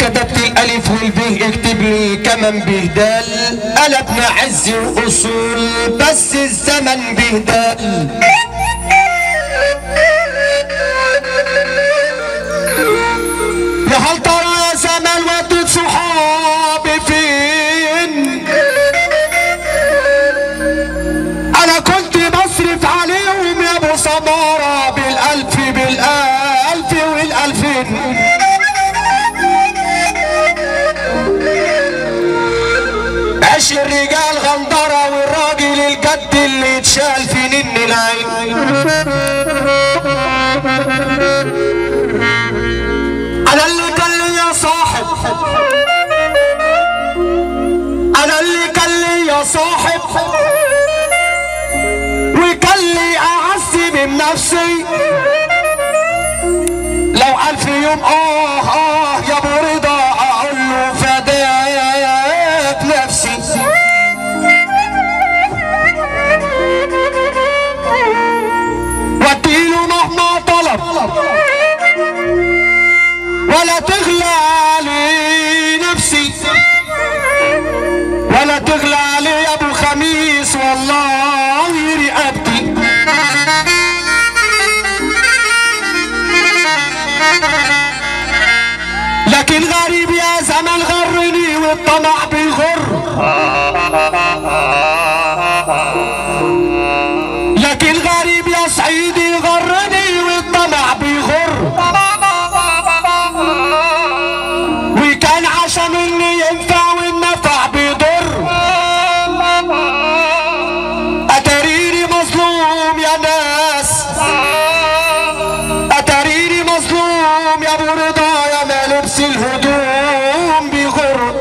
كتبت الالف والبه اكتب لي كمان بهدال انا ابن عز واصول بس الزمن بهدال يا هل ترى يا زمان ودود صحابي فين انا كنت بصرف عليهم يا ابو سمارة بالالف بالالف والالفين عيش الرجال غندرة والراجل الجد اللي اتشال في نن العين انا اللي كان لي يا صاحب انا اللي كان لي يا صاحب وكان لي اعز من نفسي لو الف يوم اه اه يا ابو رضا اقول له فداك نفسي واديله مهما طلب ولا تغلى علي نفسي ولا تغلى علي يا ابو خميس والله رقبتي لكن غريب يا زمن غرني والطمع بيغر لكن غريب يا صعيدي غرني والطمع بيغر وكان عشان اللي ينفع والنفع بيضر اتريني مظلوم يا ناس اتريني مظلوم يا ابو رضا يا ما لبس الهدوم بيغر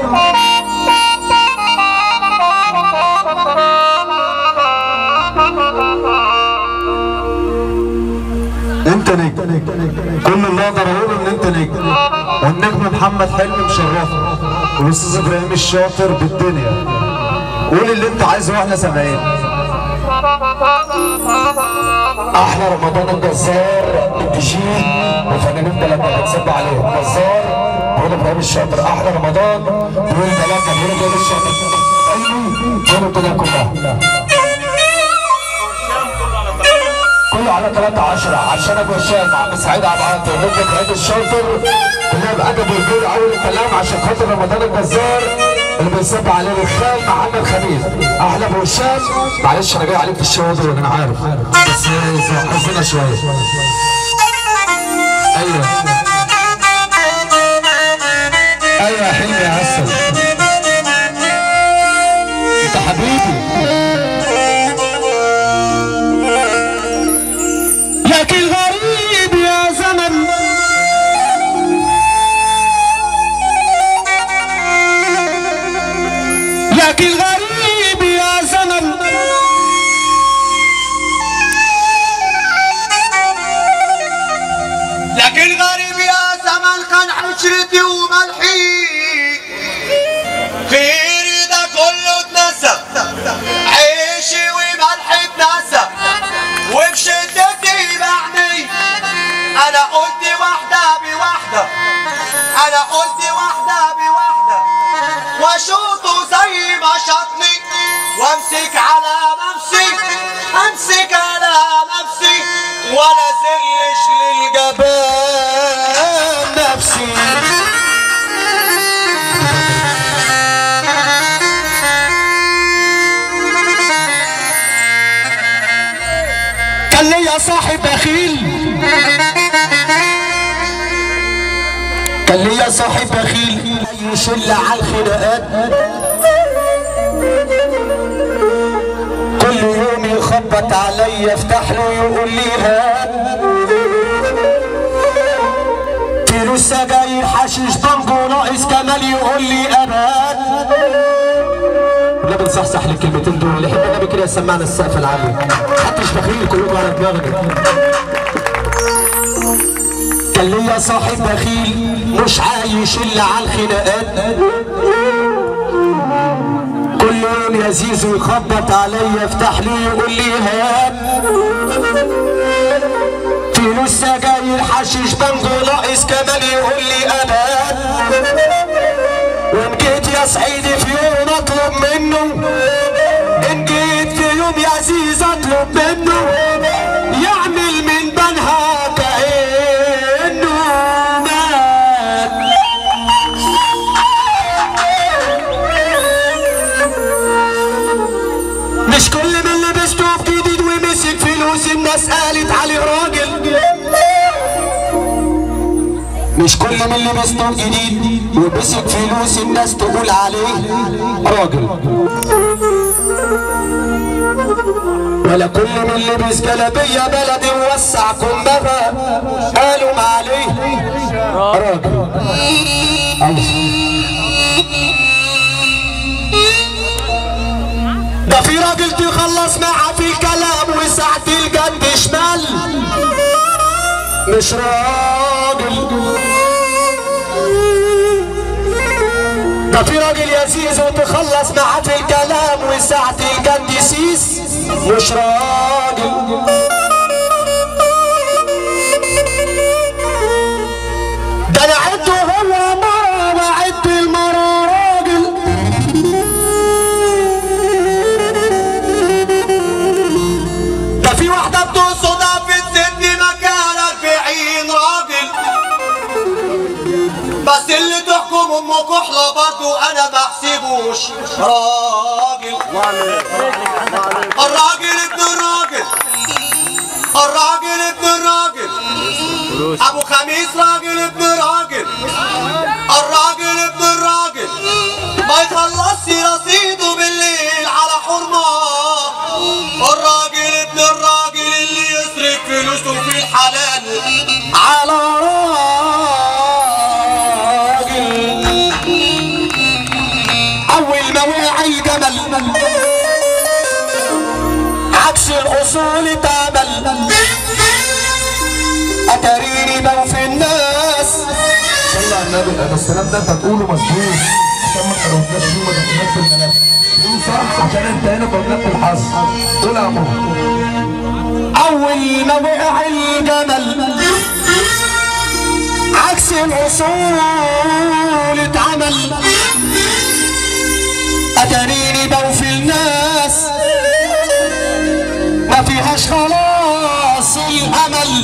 انت نجم كل اللي اقدر اقوله ان انت نجم والنجم محمد حلمي مشرفنا والاستاذ ابراهيم الشاطر بالدنيا قول اللي انت عايزه واحنا سامعين احلى رمضان الجزار الدجيل وفنانين بلدنا بنسب عليهم جزار بيقول ابراهيم الشاطر احلى رمضان بيقول بلدنا بيقول ابراهيم الشاطر ايوه بيقولوا الدنيا كلها كله على 13 عشان ابو هشام عم سعيد عبد العاطي ونجم ابراهيم الشاطر كلها بادب والجود اول الكلام عشان خاطر رمضان الجزار اللي بيصب عليه الخال محمد خميس احلى ابو هشام معلش انا جاي عليك في الشو ده انا عارف بس حزنا شويه ايوه ايوه يا حلمي يا عسل انت حبيبي لكن غريب يا زمن لكن غريب يا زمن لكن غريب يا زمن كان حشرتي وملحي خيري ده كله اتنسى عيشي وملحي اتنسى وبشدتي بعني انا قلت واحدة بواحدة انا قلت واحدة بواحدة واشوطه زي ما شاطني وامسك على نفسي امسك على نفسي ولا زلش للجبان نفسي كان ليا صاحب بخيل كان ليا صاحب بخيل يشل على الخناقات كل يوم يخبط عليا افتح له يقول لي هات كيلو سجاير حشيش طنجو ناقص كمال يقول لي ابات لا بنصحصح لك الكلمتين دول يحب النبي كده يسمعنا السقف العالي محدش بخيل كلكم على دماغنا كان ليا صاحب بخيل مش عايش الا على الخناقات كل يوم يا زيزو يخبط عليا افتح لي يقول لي هات فلوس سجاير حشيش بنجو ناقص كمان يقول لي ابات صعيدي في يوم اطلب منه ان جيت في يوم يا عزيز اطلب منه يعمل من بنها كانه مات مش كل من لبسته في جديد ومسك فلوس الناس قالت عليه راجل مش كل من لبسته جديد ومسك فلوس الناس تقول عليه راجل ولا كل من لبس جلابية بلدي ووسع كمبها قالوا ما عليه راجل ده في راجل تخلص معاه في الكلام وساعة الجنب شمال مش راجل ده في راجل يزيز وتخلص معاه في الكلام وساعة الجنب سيس مش راجل ده انا عدته هو مرة وعدت المرة راجل ده في واحدة بتقصدها في الست مكانك في عين راجل بس اللي تحكم ام كحلة برضو انا بحسبوش راجل الراجل ابن الراجل الراجل ابن الراجل ابو خميس راجل ابن راجل الراجل ابن الراجل ما يخلصش رصيده بالليل على حرمه الراجل ابن الراجل اللي يصرف فلوسه في الحلال على راجل اول ما وقع الجمل عكس الاصول اتعمل اتاريني بوفي الناس صلى على النبي انا السلام ده انت هتقوله مظبوط عشان ما تروحناش فيه وما تاخدناش في الملف قول صح عشان انت هنا قلنا في الحظ قول يا عمو اول ما وقع الجمل عكس الاصول اتعمل اتاريني بوفي الناس ما فيهاش خلاص الامل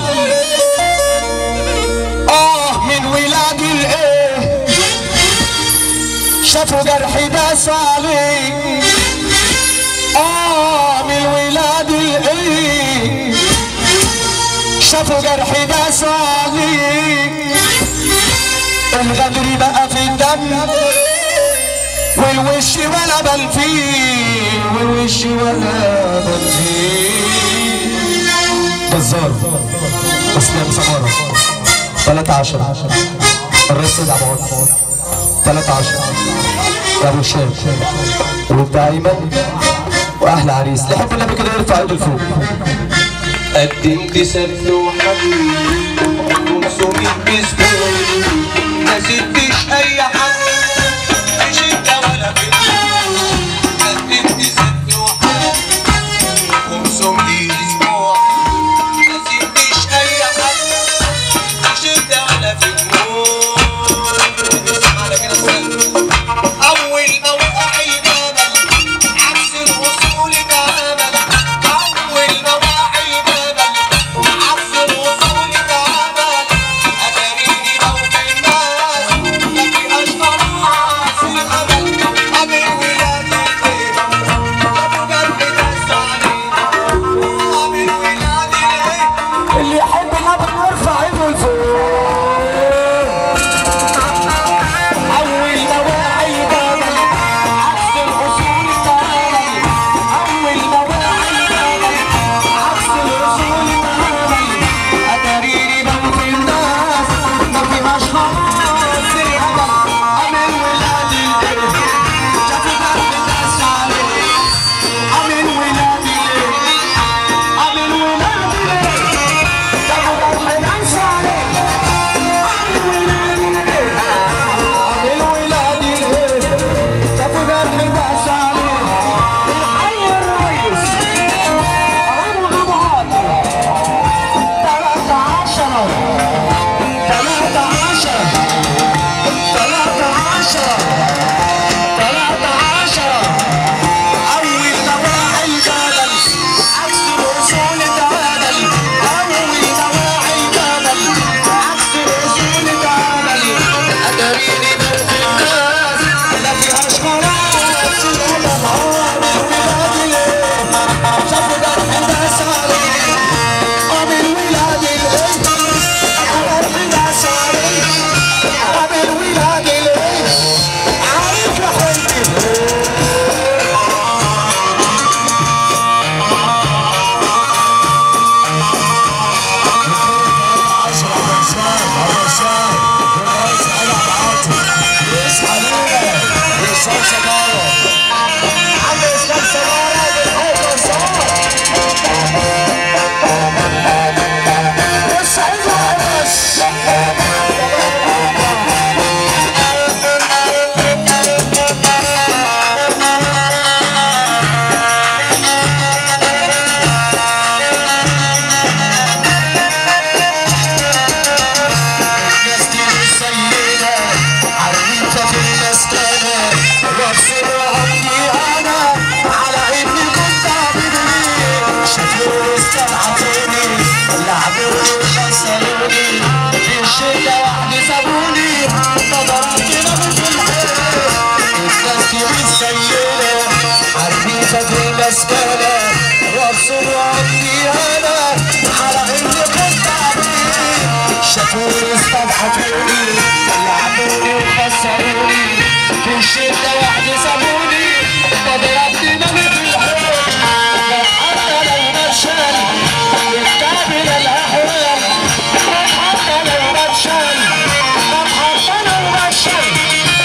اه من ولاد الايه شافوا جرحي داس عليه اه من ولاد الايه شافوا جرحي داس عليه الغدر بقى في الدم والوش ولا بل فيه والوش ولا بل فيه جزار اسلام سمارة 13 الرئيس سيد عبد الوهاب 13 يا ابو هشام وانت ايمن واحلى عريس اللي يحب النبي كده يرفع ايده لفوق قدمت سبت وحبيب 500 بسبوع ما سبتش اي حد في شده ولا في قدمت سبت وحبيب 500 اسبوع ما سبتش اي حد في شده ولا في دموع اسمع على كده السلام اول ما وقع الجبل عكس الوصول اتعمل اول ما وقع الجبل عكس الوصول اتعمل اتاريني لو في الناس مسكنة وابصر وعندي انا على اني كنت عبيد شافوني استضحكوني لعبوني وخسروني في شدة وحدي سابوني بضرب دماغي في الحوض حتى لو نشل يستقبل الاحوال حتى لو نشل حتى لو نشل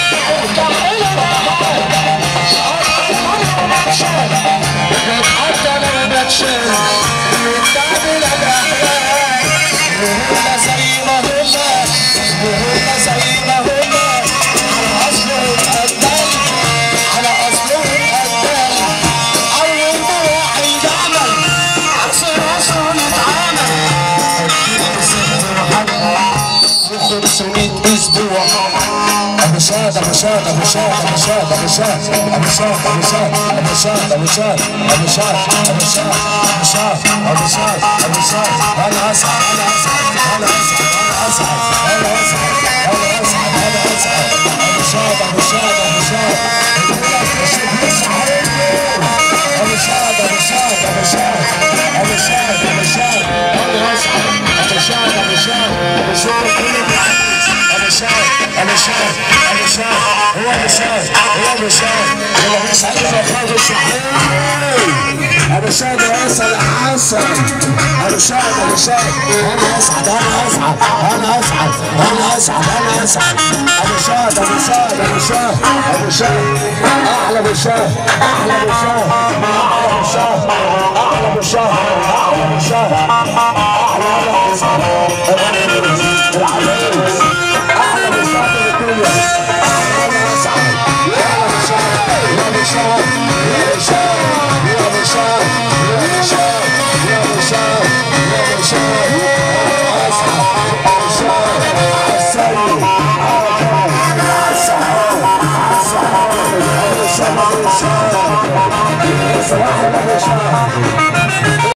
حتى لو نشل يستقبل الاحوال وهم زي ما هم وهم زي ما هم على اصلهم قدام على اصلهم قدام اول ما واحد عمل عكس راسه يتعامل و500 اسبوع ابو شاد ابو شاد ابو شاد ابو شاد ابو شاد ابو شاد ابو شاد ابو شاد ابو شاد ابو شاد ابو شاد ابو شاد ابو شاد ابو شاد انا اسعد انا اسعد انا اسعد انا اسعد انا اسعد انا اسعد انا اسعد ابو شاد ابو شاد ابو شاد ابو شاد ابو شاد ابو شاد ابو شاد ابو شاد انا اسعد ابو شاد ابو شاد ابو شاد كله بيعكس ابو شاد ابو شاد ابو شاد هو ابو شاد هو ابو شاد هو مش عارف اخرج الشحيح ابو شاد واسال حسن ابو شاد ابو شاد انا اسعد انا اسعد انا اسعد انا اسعد انا اسعد ابو شاد ابو شاد ابو شاد ابو شاد احلى ابو شاد احلى ابو شاد احلى ابو شاد احلى ابو شاد احلى ابو شاد احلى ابو شاد العريس احلى ابو شاد الدنيا انا اسعد يا ابو شاد يا ابو شاد يا ابو شاد يا ابو شاد يا ابو شاد يا ابو شاد يا ابو شاد انا اسعد ابو شاد عالسيد عالسحاب عالسحاب ابو شاد ابو شاد صباح ابو شاد